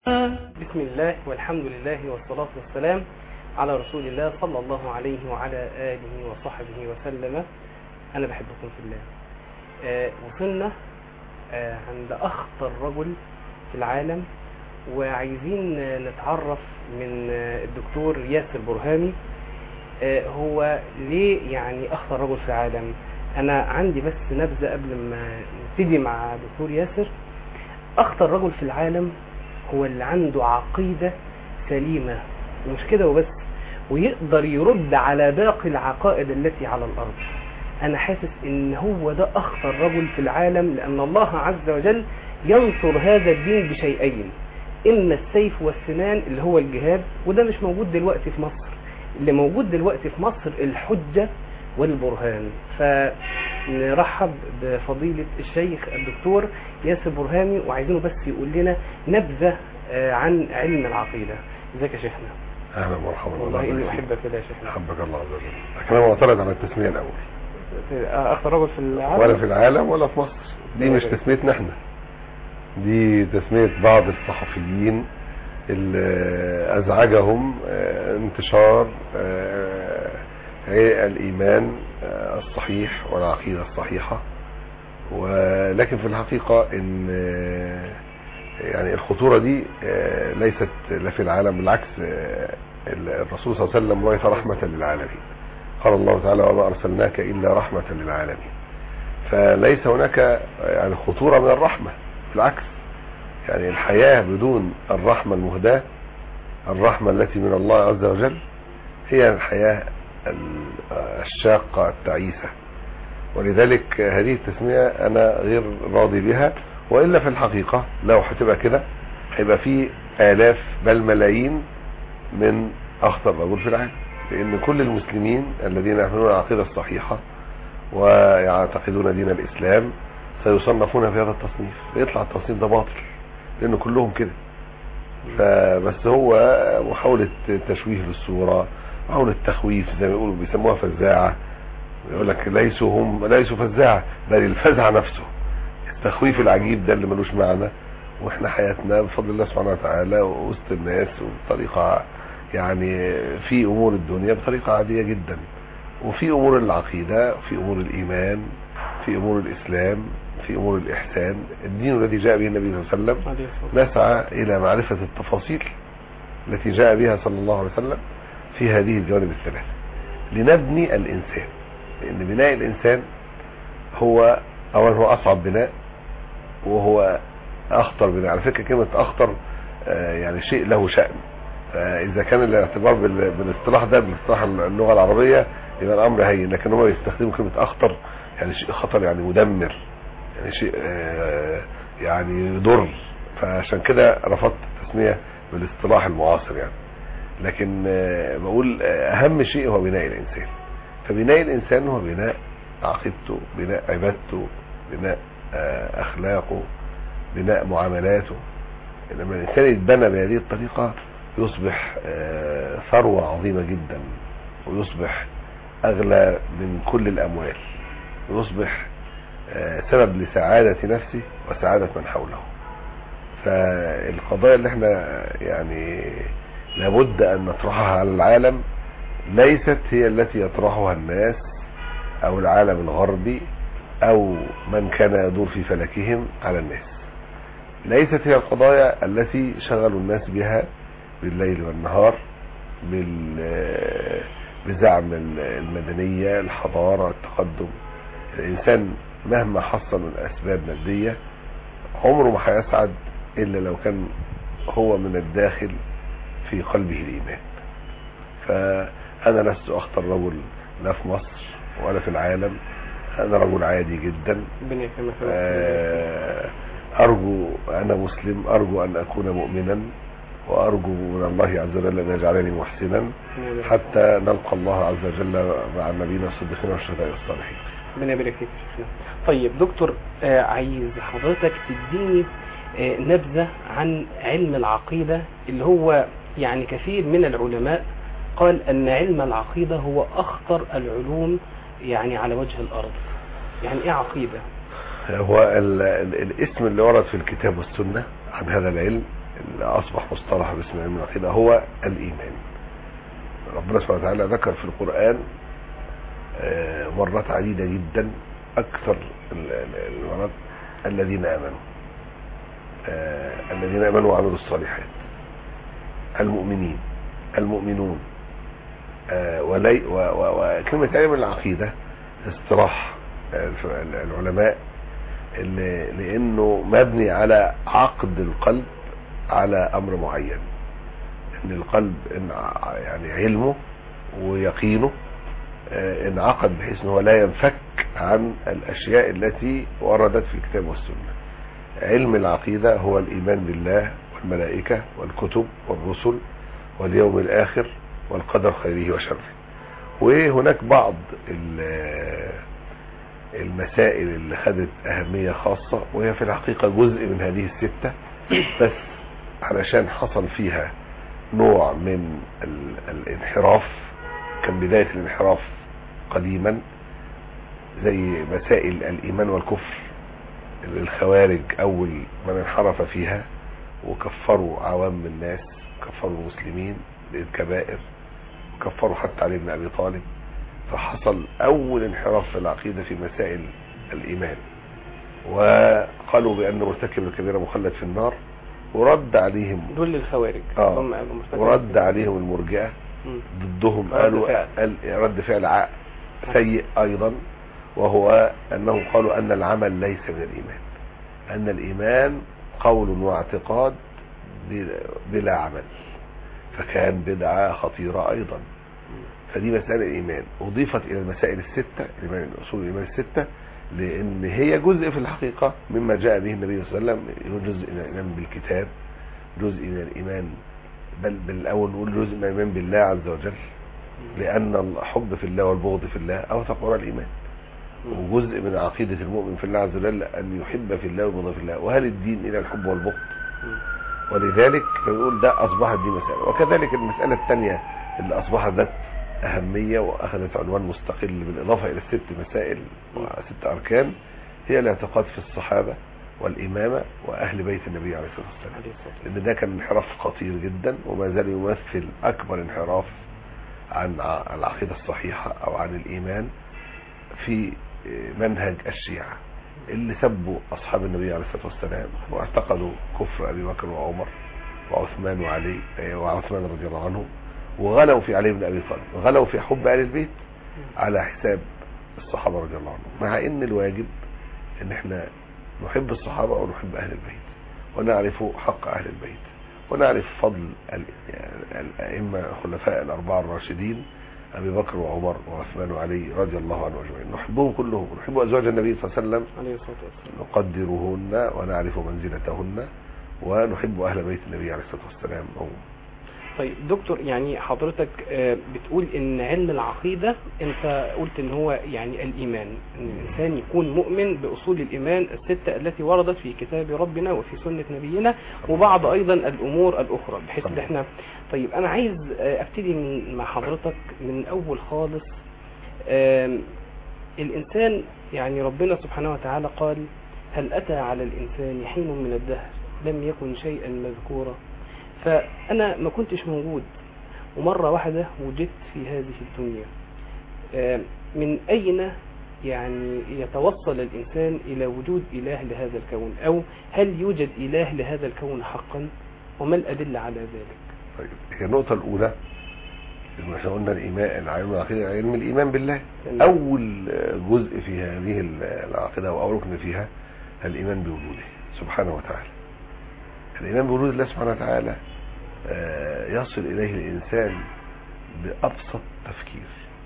بسم الله والحمد لله والصلاة والسلام على رسول الله صلى الله عليه وعلى آله وصحبه وسلم أنا بحبكم في الله آه، وصلنا آه، عند أخطر رجل في العالم وعايزين آه، نتعرف من آه، الدكتور ياسر برهامي آه، هو ليه يعني أخطر رجل في العالم أنا عندي بس نبذة قبل ما نبتدي مع دكتور ياسر أخطر رجل في العالم هو اللي عنده عقيدة سليمة ومش كده وبس ويقدر يرد على باقي العقائد التي على الأرض أنا حاسس إن هو ده أخطر رجل في العالم لأن الله عز وجل ينصر هذا الدين بشيئين إما السيف والسنان اللي هو الجهاد وده مش موجود دلوقتي في مصر اللي موجود دلوقتي في مصر الحجة والبرهان فنرحب بفضيلة الشيخ الدكتور ياسر برهامي وعايزينه بس يقول لنا نبذة آه، عن علم العقيدة ازيك يا شيخنا اهلا ومرحبا والله الله اني يبارك فيك. احبك كده يا شيخنا احبك الله عز وجل لكن انا معترض على التسميه الاول آه، اخطر رجل في العالم ولا في العالم ولا في مصر دي مش تسميتنا احنا دي تسميه بعض الصحفيين اللي ازعجهم آه، انتشار آه، الايمان آه، الصحيح والعقيده الصحيحه ولكن في الحقيقه ان آه، يعني الخطوره دي آه، ليست لا في العالم بالعكس آه، الرسول صلى الله عليه وسلم بعث رحمه للعالمين قال الله تعالى وما أرسلناك إلا رحمة للعالمين فليس هناك يعني خطورة من الرحمة بالعكس يعني الحياة بدون الرحمة المهداة الرحمة التي من الله عز وجل هي الحياة ال- الشاقة التعيسة ولذلك هذه التسمية أنا غير راضي بها وإلا في الحقيقة لو هتبقى كده هيبقى في آلاف بل ملايين من أخطر رجل في العالم لأن كل المسلمين الذين يحملون العقيدة الصحيحة ويعتقدون دين الإسلام سيصنفون في هذا التصنيف يطلع التصنيف ده باطل لأن كلهم كده فبس هو محاولة تشويه للصورة محاولة تخويف زي ما يقولوا بيسموها فزاعة يقول لك ليسوا هم ليسوا فزاعة بل الفزع نفسه التخويف العجيب ده اللي ملوش معنى واحنا حياتنا بفضل الله سبحانه وتعالى وسط الناس وبطريقة يعني في امور الدنيا بطريقة عادية جدا وفي امور العقيدة في امور الايمان في امور الاسلام في امور الاحسان الدين الذي جاء به النبي صلى الله عليه وسلم عليه الصلاة نسعى الى معرفة التفاصيل التي جاء بها صلى الله عليه وسلم في هذه الجوانب الثلاثة لنبني الانسان لان بناء الانسان هو اولا هو اصعب بناء وهو اخطر بناء على فكرة كلمة اخطر آه، يعني شيء له شأن فاذا كان الاعتبار بال- بالاصطلاح ده بالاصطلاح اللغة العربية يبقى الامر هين لكن هم يستخدموا كلمة اخطر يعني شيء خطر يعني مدمر يعني شيء آه، يعني يضر فعشان كده رفضت التسمية بالاصطلاح المعاصر يعني لكن آه، بقول آه، اهم شيء هو بناء الانسان فبناء الانسان هو بناء عقيدته بناء عبادته بناء آه، اخلاقه بناء معاملاته لما الانسان يتبنى بهذه الطريقة يصبح آه، ثروة عظيمة جدا ويصبح اغلى من كل الاموال ويصبح آه، سبب لسعادة نفسه وسعادة من حوله فالقضايا اللي احنا يعني لابد ان نطرحها على العالم ليست هي التي يطرحها الناس او العالم الغربي او من كان يدور في فلكهم على الناس ليست هي القضايا التي شغلوا الناس بها بالليل والنهار بال بزعم المدنية الحضارة التقدم الإنسان مهما حصل من أسباب مادية عمره ما هيسعد إلا لو كان هو من الداخل في قلبه الإيمان فأنا لست أخطر رجل لا في مصر ولا في العالم أنا رجل عادي جدا ربنا يكرمك آه، أرجو أنا مسلم أرجو أن أكون مؤمنا وأرجو من الله عز وجل أن يجعلني محسنا حتى نلقى الله عز وجل مع النبيين الصديقين والشهداء والصالحين ربنا يبارك فيك يا شيخنا. طيب دكتور آه، عايز حضرتك تديني آه، نبذة عن علم العقيدة اللي هو يعني كثير من العلماء قال أن علم العقيدة هو أخطر العلوم يعني على وجه الأرض يعني إيه عقيدة؟ هو ال ال الاسم اللي ورد في الكتاب والسنة عن هذا العلم اللي اصبح مصطلح باسم علم العقيده هو الايمان ربنا سبحانه وتعالى ذكر في القران آه، مرات عديده جدا اكثر ال- ال- المرات الذين امنوا آه، الذين امنوا وعملوا الصالحات المؤمنين المؤمنون آه، ولي و- و- وكلمة علم العقيدة اصطلاح الف- العلماء اللي- لأنه مبني على عقد القلب على أمر معين إن القلب إن ع- يعني علمه ويقينه آه، انعقد بحيث أنه لا ينفك عن الأشياء التي وردت في الكتاب والسنة علم العقيدة هو الإيمان بالله والملائكة والكتب والرسل واليوم الآخر والقدر خيره وشره وهناك بعض ال- المسائل اللي خدت أهمية خاصة وهي في الحقيقة جزء من هذه الستة بس علشان حصل فيها نوع من ال- الانحراف كان بداية الانحراف قديما زي مسائل الإيمان والكفر اللي الخوارج أول من انحرف فيها وكفروا عوام الناس كفروا المسلمين بالكبائر وكفروا حتى علي بن أبي طالب فحصل أول انحراف في العقيدة في مسائل الإيمان وقالوا بأن مرتكب الكبيرة مخلد في النار ورد عليهم دول الخوارج آه. هم المرتكب ورد عليهم المرجئة مم. ضدهم رد قالوا فعل. قال رد فعل ع- سيء ايضا وهو انهم قالوا ان العمل ليس من الايمان ان الايمان قول واعتقاد بلا- بلا عمل فكان بدعة خطيرة ايضا فدي مسألة الايمان اضيفت الى المسائل الستة الايمان اصول الايمان الستة لان هي جزء في الحقيقة مما جاء به النبي صلى الله عليه وسلم جزء من الايمان بالكتاب جزء من الايمان بل بالاول نقول جزء من الايمان بالله عز وجل لان الحب في الله والبغض في الله اوثق وراء الايمان مم. وجزء من عقيدة المؤمن في الله عز وجل ان يحب في الله والبغض في الله وهل الدين الى الحب والبغض مم. ولذلك نقول ده اصبحت دي مسألة وكذلك المسألة الثانية اللي اصبحت ذات اهمية واخذت عنوان مستقل بالاضافة الى الست مسائل وست اركان هي الاعتقاد في الصحابة والامامة واهل بيت النبي عليه الصلاة والسلام عليه الصلاة والسلام. لان ده كان انحراف خطير جدا وما زال يمثل اكبر انحراف عن ع- العقيدة الصحيحة او عن الايمان في منهج الشيعة اللي سبوا اصحاب النبي عليه الصلاة والسلام واعتقدوا كفر ابي بكر وعمر وعثمان وعلي آه، وعثمان رضي الله عنهم وغلوا في علي بن ابي طالب غلوا في حب اهل البيت على حساب الصحابة رضي الله عنهم مع ان الواجب ان احنا نحب الصحابة ونحب اهل البيت ونعرف حق اهل البيت ونعرف فضل ال- يعني الائمة الخلفاء الاربعة الراشدين ابي بكر وعمر وعثمان وعلي رضي الله عنهم اجمعين نحبهم كلهم ونحب ازواج النبي صلى الله عليه وسلم عليه الصلاة والسلام نقدرهن ونعرف منزلتهن ونحب اهل بيت النبي عليه الصلاه والسلام عموما طيب دكتور يعني حضرتك آه، بتقول ان علم العقيدة انت قلت ان هو يعني الايمان ان الانسان يكون مؤمن باصول الايمان الستة التي وردت في كتاب ربنا وفي سنة نبينا وبعض ايضا الامور الاخرى بحيث ان طبعا. احنا طيب انا عايز آه، ابتدي من مع حضرتك من اول خالص آم، الانسان يعني ربنا سبحانه وتعالى قال هل اتى على الانسان حين من الدهر لم يكن شيئا مذكورا فانا ما كنتش موجود ومرة واحدة وجدت في هذه الدنيا آم، من اين يعني يتوصل الانسان الى وجود اله لهذا الكون او هل يوجد اله لهذا الكون حقا وما الادلة على ذلك طيب هي النقطه الاولى إن احنا قلنا الايمان علم العقيده علم الايمان بالله تمام. اول جزء في هذه العقيده واول ركن فيها الايمان بوجوده سبحانه وتعالى الايمان بوجود الله سبحانه وتعالى آه، يصل اليه الانسان بابسط تفكير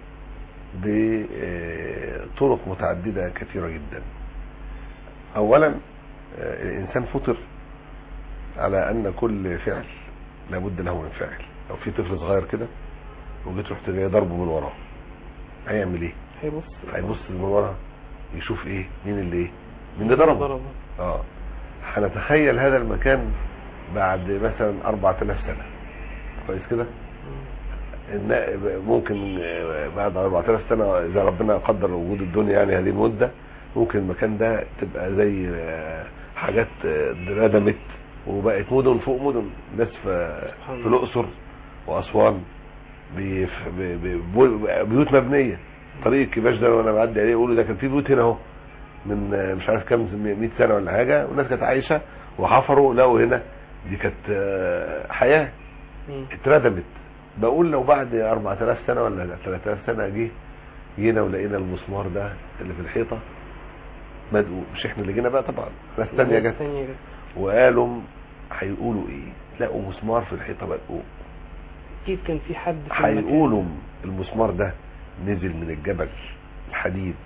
بطرق متعدده كثيره جدا اولا آه، الانسان فطر على ان كل فعل لابد له من فاعل لو في طفل صغير كده وجيت رحت جاي ضربه من وراه هيعمل ايه هيبص هيبص من ورا يشوف ايه مين اللي ايه مين اللي ضربه ضربه اه هنتخيل هذا المكان بعد مثلا 4000 سنه كويس كده إن ممكن آه، بعد 4000 سنه اذا ربنا قدر وجود الدنيا يعني هذه المده ممكن المكان ده تبقى زي آه، حاجات آه، ردمت وبقت مدن فوق مدن ناس في سبحان في الله. الاقصر واسوان بي- في- بي- بي- بو- بيوت مبنيه طريق الكباش ده وانا بعدي عليه يقولوا ده كان في بيوت هنا اهو من آه، مش عارف كام 100 سنه ولا حاجه والناس كانت عايشه وحفروا لقوا هنا دي كانت آه، حياه مم. اتردمت بقول لو بعد 4000 سنه ولا 3000 سنه جه جينا ولقينا المسمار ده اللي في الحيطه مدقوق مش احنا اللي جينا بقى طبعا ناس تانية جت تانية جت وقالوا هيقولوا ايه لقوا مسمار في الحيطه مدقوق اكيد كان في حد في المكان. هيقولوا المسمار ده نزل من الجبل الحديد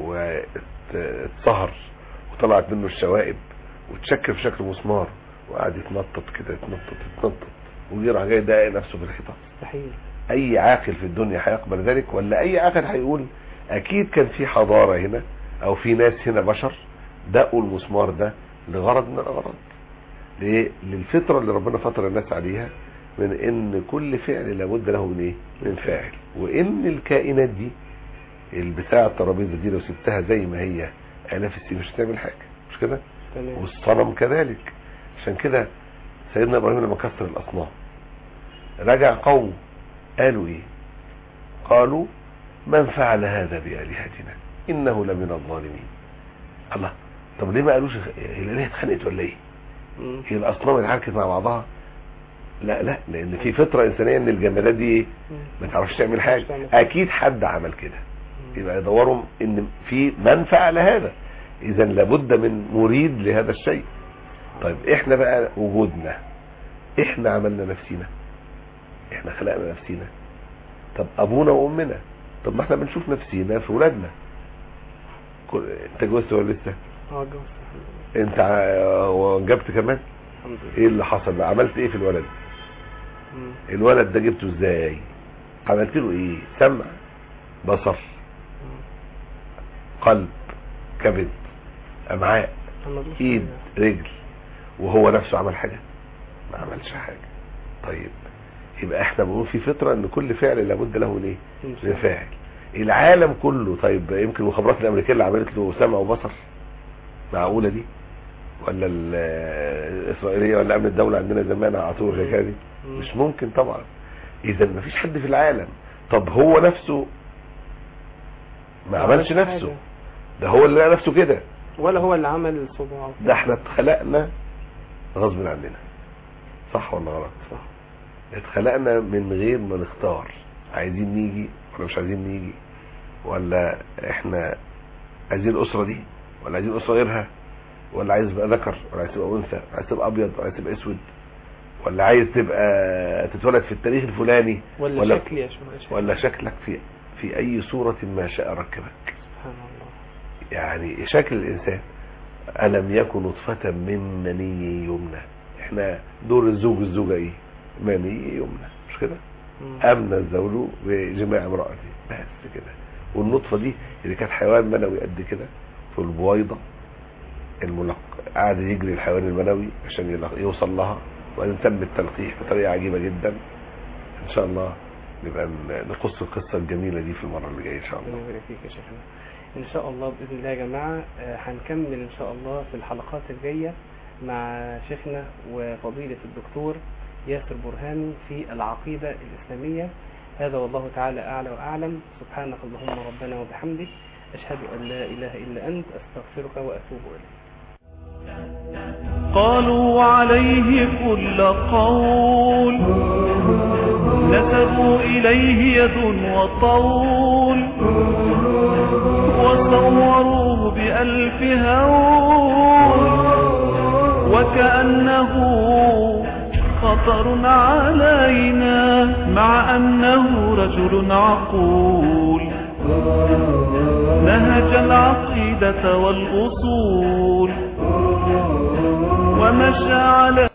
واتصهر وطلعت منه الشوائب وتشكل في شكل مسمار وقعد يتنطط كده يتنطط يتنطط وجي راح جاي داقق نفسه في الحيطه مستحيل اي عاقل في الدنيا هيقبل ذلك ولا اي عاقل هيقول اكيد كان في حضارة هنا او في ناس هنا بشر دقوا المسمار ده لغرض من الاغراض ليه للفطرة اللي ربنا فطر الناس عليها من ان كل فعل لابد له من ايه من فاعل وان الكائنات دي البتاع الترابيزه دي لو سبتها زي ما هي الاف السنين مش هتعمل حاجه مش كده تمام والصنم كذلك عشان كده سيدنا ابراهيم لما كسر الاصنام رجع قومه قالوا ايه قالوا من فعل هذا بآلهتنا انه لمن الظالمين الله طب ليه ما قالوش هي الآلهة اتخانقت ولا ايه مم. هي الاصنام اللي حركت مع بعضها لا لا لان في فطره انسانيه ان الجمادات دي ايه مم. ما تعرفش تعمل حاجه تعمل حاجة. اكيد حد عمل كده يبقى يدوروا ان في من فعل هذا اذا لابد من مريد لهذا الشيء طيب احنا بقى وجودنا احنا عملنا نفسينا احنا خلقنا نفسينا طب ابونا وامنا طب ما احنا بنشوف نفسينا في ولادنا كل... انت جوزت ولا لسه اه جوز الحمد لله انت ع- وانجبت كمان الحمد لله ايه اللي حصل بقى عملت ايه في الولد مم. الولد ده جبته ازاي عملت له ايه سمع بصر مم. قلب كبد امعاء الحمد لله. ايد رجل وهو نفسه عمل حاجه ما عملش حاجه طيب يبقى احنا بنقول في فطره ان كل فعل لابد له من ايه إن شاء من الله. فاعل العالم كله طيب يمكن المخابرات الامريكيه اللي عملت له سمع وبصر معقوله دي ولا ال- الاسرائيليه ولا امن الدوله عندنا زمان عطوه الحكايه دي مم. مش ممكن طبعا اذا ما فيش حد في العالم طب هو نفسه ما عملش حاجة. نفسه ده هو اللي لقى نفسه كده ولا هو اللي عمل صباعه ده احنا اتخلقنا غصب عننا صح ولا غلط صح اتخلقنا من غير ما نختار عايزين نيجي ولا مش عايزين نيجي ولا احنا عايزين الاسره دي ولا عايزين اسره غيرها ولا عايز تبقى ذكر ولا عايز تبقى انثى ولا عايز تبقى ابيض ولا عايز تبقى اسود ولا عايز تبقى تتولد في التاريخ الفلاني ولا, ولا- شكل يا شباب شكل. ولا شكلك في في اي صورة ما شاء ركبك سبحان الله يعني شكل الانسان الم يكن نطفة من مني يمنى احنا دور الزوج الزوجة ايه مني يمنى مش كده مم. امن الزوج بجماع امرأته بس كده والنطفة دي اللي كانت حيوان منوي قد كده في البويضة الملق قعد يجري الحيوان المنوي عشان يلق- يوصل لها وبعدين تم التلقيح بطريقة عجيبة جدا ان شاء الله نبقى ن- نقص القصة الجميلة دي في المرة اللي جاية ان شاء الله ربنا يبارك فيك يا شيخنا ان شاء الله باذن الله يا جماعه آه، هنكمل ان شاء الله في الحلقات الجايه مع شيخنا وفضيله الدكتور ياسر برهاني في العقيده الاسلاميه هذا والله تعالى اعلى واعلم سبحانك اللهم ربنا وبحمدك اشهد ان لا اله الا انت استغفرك واتوب اليك قالوا عليه كل قول نسبوا إليه يد وطول وصوروه بألف هول وكأنه خطر علينا مع أنه رجل عقول نهج العقيدة والأصول ومشى على